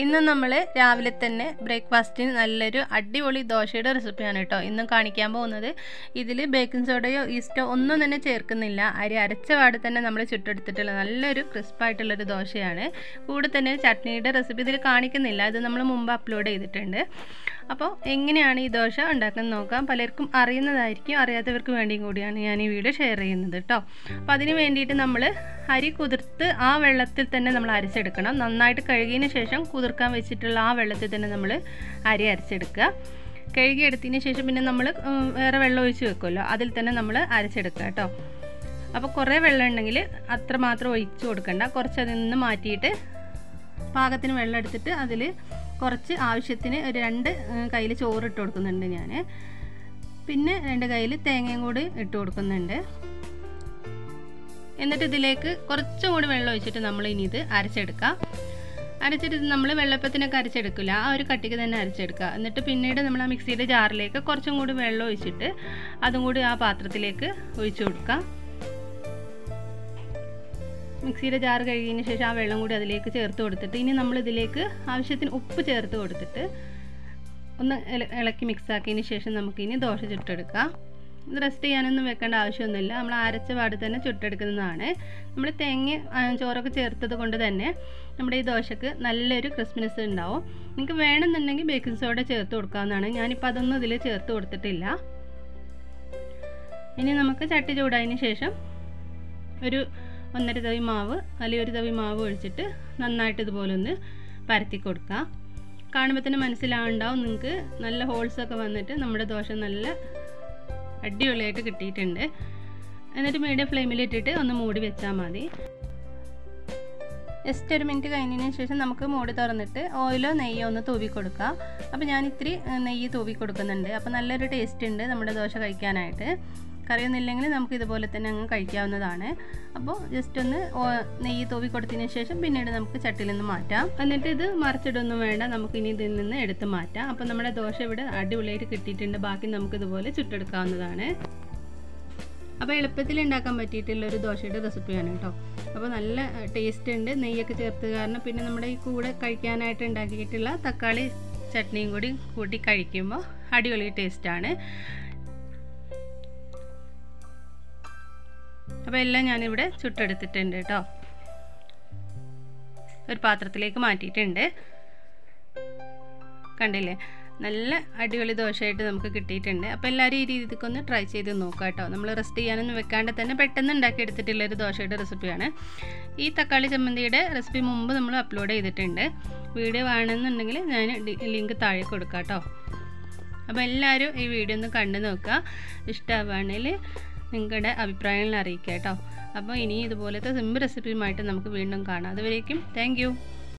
ഇന്ന് നമ്മൾ രാവിലെ തന്നെ ബ്രേക്ക്ഫാസ്റ്റിന് നല്ലൊരു അടിപൊളി ദോശയുടെ റെസിപ്പിയാണ് കേട്ടോ ഇന്നും കാണിക്കാൻ പോകുന്നത് ഇതിൽ ബേക്കിംഗ് സോഡയോ ഈസ്റ്റോ ഒന്നും തന്നെ ചേർക്കുന്നില്ല അരി അരച്ച പാട് തന്നെ നമ്മൾ ചുട്ടെടുത്തിട്ടുള്ള നല്ലൊരു ക്രിസ്പായിട്ടുള്ളൊരു ദോശയാണ് കൂടെ തന്നെ ചട്നിയുടെ റെസിപ്പി ഇതിൽ കാണിക്കുന്നില്ല ഇത് നമ്മൾ മുമ്പ് അപ്ലോഡ് ചെയ്തിട്ടുണ്ട് അപ്പോൾ എങ്ങനെയാണ് ഈ ദോശ ഉണ്ടാക്കുന്നത് നോക്കാം പലർക്കും അറിയുന്നതായിരിക്കും അറിയാത്തവർക്ക് വേണ്ടിയും കൂടിയാണ് ഞാൻ ഈ വീഡിയോ ഷെയർ ചെയ്യുന്നത് കേട്ടോ അപ്പോൾ അതിന് വേണ്ടിയിട്ട് നമ്മൾ അരി കുതിർത്ത് ആ വെള്ളത്തിൽ തന്നെ നമ്മൾ അരച്ചെടുക്കണം നന്നായിട്ട് കഴുകിയതിന് ശേഷം കുതിർക്കാൻ വെച്ചിട്ടുള്ള ആ വെള്ളത്തിൽ തന്നെ നമ്മൾ അരി അരച്ചെടുക്കുക കഴുകിയെടുത്തതിന് ശേഷം പിന്നെ നമ്മൾ വേറെ വെള്ളം ഒഴിച്ച് വെക്കുമല്ലോ അതിൽ തന്നെ നമ്മൾ അരച്ചെടുക്കുക കേട്ടോ അപ്പോൾ കുറേ വെള്ളം ഉണ്ടെങ്കിൽ അത്രമാത്രം ഒഴിച്ച് കൊടുക്കണ്ട കുറച്ച് അതിൽ നിന്ന് മാറ്റിയിട്ട് പാകത്തിന് വെള്ളം എടുത്തിട്ട് അതിൽ കുറച്ച് ആവശ്യത്തിന് ഒരു രണ്ട് കയ്യിൽ ചോറ് ഇട്ട് കൊടുക്കുന്നുണ്ട് ഞാൻ പിന്നെ രണ്ട് കയ്യിൽ തേങ്ങയും കൂടി ഇട്ട് കൊടുക്കുന്നുണ്ട് എന്നിട്ട് ഇതിലേക്ക് കുറച്ചും കൂടി വെള്ളം ഒഴിച്ചിട്ട് നമ്മൾ ഇനി ഇത് അരച്ചെടുക്കാം അരച്ചിട്ട് ഇത് നമ്മൾ വെള്ളപ്പത്തിനൊക്കെ അരച്ചെടുക്കില്ല ആ ഒരു കട്ടിക്ക് തന്നെ അരച്ചെടുക്കുക എന്നിട്ട് പിന്നീട് നമ്മൾ ആ മിക്സിയുടെ ജാറിലേക്ക് കുറച്ചും കൂടി വെള്ളം ഒഴിച്ചിട്ട് അതും കൂടി ആ പാത്രത്തിലേക്ക് ഒഴിച്ചു കൊടുക്കാം മിക്സിയുടെ ജാർ കഴുകിയതിന് ശേഷം ആ വെള്ളം കൂടി അതിലേക്ക് ചേർത്ത് കൊടുത്തിട്ട് ഇനി നമ്മൾ ഇതിലേക്ക് ആവശ്യത്തിന് ഉപ്പ് ചേർത്ത് കൊടുത്തിട്ട് ഒന്ന് ഇളക്കി മിക്സ് ആക്കിയതിന് ശേഷം നമുക്കിനി ദോശ ചുട്ടെടുക്കാം ഇത് റെസ്റ്റ് ചെയ്യാനൊന്നും വെക്കേണ്ട ആവശ്യമൊന്നുമില്ല നമ്മൾ അരച്ച പാട് തന്നെ ചുട്ടെടുക്കുന്നതാണ് നമ്മൾ തേങ്ങ ചോറൊക്കെ ചേർത്തത് കൊണ്ട് തന്നെ നമ്മുടെ ഈ ദോശക്ക് നല്ലൊരു ക്രിസ്മസ് ഉണ്ടാവും നിങ്ങൾക്ക് വേണമെന്നുണ്ടെങ്കിൽ ബേക്കിംഗ് സോഡ ചേർത്ത് കൊടുക്കാവുന്നതാണ് ഞാനിപ്പോൾ അതൊന്നും ഇതിൽ ചേർത്ത് കൊടുത്തിട്ടില്ല ഇനി നമുക്ക് ചട്ടി ചൂടായതിന് ശേഷം ഒരു ഒന്നര തവി മാവ് അല്ലെങ്കിൽ ഒരു തവി മാവ് ഒഴിച്ചിട്ട് നന്നായിട്ട് ഇതുപോലെ ഒന്ന് പരത്തി കൊടുക്കാം കാണുമ്പോൾ തന്നെ മനസ്സിലാവുണ്ടാവും നിങ്ങൾക്ക് നല്ല ഹോൾസൊക്കെ വന്നിട്ട് നമ്മുടെ ദോശ നല്ല അടിപൊളിയായിട്ട് കിട്ടിയിട്ടുണ്ട് എന്നിട്ട് മീഡിയം ഫ്ലെയിമിലിട്ടിട്ട് ഒന്ന് മൂടി വെച്ചാൽ മതി ജസ്റ്റ് ഒരു മിനിറ്റ് കഴിഞ്ഞതിന് ശേഷം നമുക്ക് മൂടി തുറന്നിട്ട് ഓയിലോ നെയ്യോ ഒന്ന് തൂവി കൊടുക്കാം അപ്പോൾ ഞാൻ ഇത്തിരി നെയ്യ് തൂവി കൊടുക്കുന്നുണ്ട് അപ്പോൾ നല്ലൊരു ടേസ്റ്റ് ഉണ്ട് നമ്മുടെ ദോശ കഴിക്കാനായിട്ട് കറിയൊന്നുമില്ലെങ്കിൽ നമുക്ക് ഇതുപോലെ തന്നെ അങ്ങ് കഴിക്കാവുന്നതാണ് അപ്പോൾ ജസ്റ്റ് ഒന്ന് നെയ്യ് തൂവി കൊടുത്തതിന് ശേഷം പിന്നീട് നമുക്ക് ചട്ടിയിൽ നിന്ന് മാറ്റാം എന്നിട്ട് ഇത് മറിച്ചിടൊന്നും വേണ്ട നമുക്ക് ഇനി ഇതിൽ നിന്ന് എടുത്ത് മാറ്റാം അപ്പോൾ നമ്മുടെ ദോശ ഇവിടെ അടിപൊളിയായിട്ട് കിട്ടിയിട്ടുണ്ട് ബാക്കി നമുക്ക് ഇതുപോലെ ചുട്ടെടുക്കാവുന്നതാണ് അപ്പോൾ എളുപ്പത്തിൽ ഉണ്ടാക്കാൻ പറ്റിയിട്ടുള്ള ഒരു ദോശയുടെ റെസിപ്പിയാണ് കേട്ടോ അപ്പോൾ നല്ല ടേസ്റ്റ് ഉണ്ട് നെയ്യൊക്കെ ചേർത്ത് കാരണം പിന്നെ നമ്മുടെ ഈ കൂടെ കഴിക്കാനായിട്ട് ഉണ്ടാക്കിയിട്ടുള്ള തക്കാളി ചട്നിയും കൂടി കൂട്ടി കഴിക്കുമ്പോൾ അടിപൊളി ടേസ്റ്റാണ് അപ്പോൾ എല്ലാം ഞാനിവിടെ ചുട്ടെടുത്തിട്ടുണ്ട് കേട്ടോ ഒരു പാത്രത്തിലേക്ക് മാറ്റിയിട്ടുണ്ട് കണ്ടില്ലേ നല്ല അടിപൊളി ദോശയായിട്ട് നമുക്ക് കിട്ടിയിട്ടുണ്ട് അപ്പോൾ എല്ലാവരും ഈ രീതിക്ക് ഒന്ന് ട്രൈ ചെയ്ത് നോക്കുക കേട്ടോ നമ്മൾ റെസ്റ്റ് ചെയ്യാനൊന്നും വെക്കാണ്ട് തന്നെ പെട്ടെന്ന് ഉണ്ടാക്കിയെടുത്തിട്ടുള്ള ഒരു ദോശയുടെ റെസിപ്പിയാണ് ഈ തക്കാളി ചമ്മന്തിയുടെ റെസിപ്പി മുമ്പ് നമ്മൾ അപ്ലോഡ് ചെയ്തിട്ടുണ്ട് വീഡിയോ വേണമെന്നുണ്ടെങ്കിൽ ഞാൻ ലിങ്ക് താഴെ കൊടുക്കാം കേട്ടോ അപ്പോൾ എല്ലാവരും ഈ വീഡിയോ ഒന്ന് കണ്ടു നോക്കുക ഇഷ്ടമാവുകയാണെങ്കിൽ നിങ്ങളുടെ അഭിപ്രായങ്ങൾ അറിയിക്കുക കേട്ടോ അപ്പോൾ ഇനി ഇതുപോലത്തെ സിമ്പിൾ റെസിപ്പിയുമായിട്ട് നമുക്ക് വീണ്ടും കാണാം അതുവരേക്കും താങ്ക്